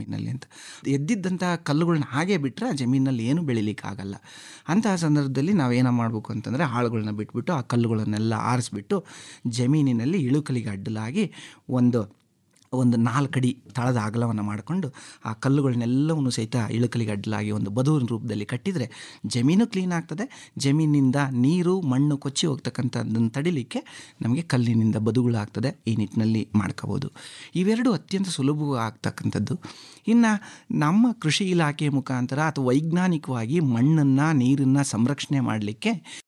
ಜಮೀನಲ್ಲಿ ಅಂತ ಎದ್ದಿದ್ದಂತಹ ಕಲ್ಲುಗಳನ್ನ ಹಾಗೆ ಬಿಟ್ಟರೆ ಆ ಜಮೀನಲ್ಲಿ ಏನು ಬೆಳಿಲಿಕ್ಕಾಗಲ್ಲ ಅಂತಹ ಸಂದರ್ಭದಲ್ಲಿ ನಾವೇನು ಮಾಡಬೇಕು ಅಂತಂದರೆ ಆಳುಗಳನ್ನ ಬಿಟ್ಬಿಟ್ಟು ಆ ಕಲ್ಲುಗಳನ್ನೆಲ್ಲ ಆರಿಸ್ಬಿಟ್ಟು ಜಮೀನಿನಲ್ಲಿ ಇಳುಕಲಿಗೆ ಅಡ್ಡಲಾಗಿ ಒಂದು ಒಂದು ನಾಲ್ಕಡಿ ತಳದ ಅಗಲವನ್ನು ಮಾಡಿಕೊಂಡು ಆ ಕಲ್ಲುಗಳನ್ನೆಲ್ಲವನ್ನು ಸಹಿತ ಇಳುಕಲಿಗೆ ಅಡ್ಡಲಾಗಿ ಒಂದು ಬದುವಿನ ರೂಪದಲ್ಲಿ ಕಟ್ಟಿದರೆ ಜಮೀನು ಕ್ಲೀನ್ ಆಗ್ತದೆ ಜಮೀನಿಂದ ನೀರು ಮಣ್ಣು ಕೊಚ್ಚಿ ಹೋಗ್ತಕ್ಕಂಥದ್ದನ್ನು ತಡಿಲಿಕ್ಕೆ ನಮಗೆ ಕಲ್ಲಿನಿಂದ ಬದುಗಳಾಗ್ತದೆ ಈ ನಿಟ್ಟಿನಲ್ಲಿ ಮಾಡ್ಕೋಬೋದು ಇವೆರಡು ಅತ್ಯಂತ ಸುಲಭವಾಗಿ ಆಗ್ತಕ್ಕಂಥದ್ದು ಇನ್ನು ನಮ್ಮ ಕೃಷಿ ಇಲಾಖೆ ಮುಖಾಂತರ ಅಥವಾ ವೈಜ್ಞಾನಿಕವಾಗಿ ಮಣ್ಣನ್ನು ನೀರನ್ನು ಸಂರಕ್ಷಣೆ ಮಾಡಲಿಕ್ಕೆ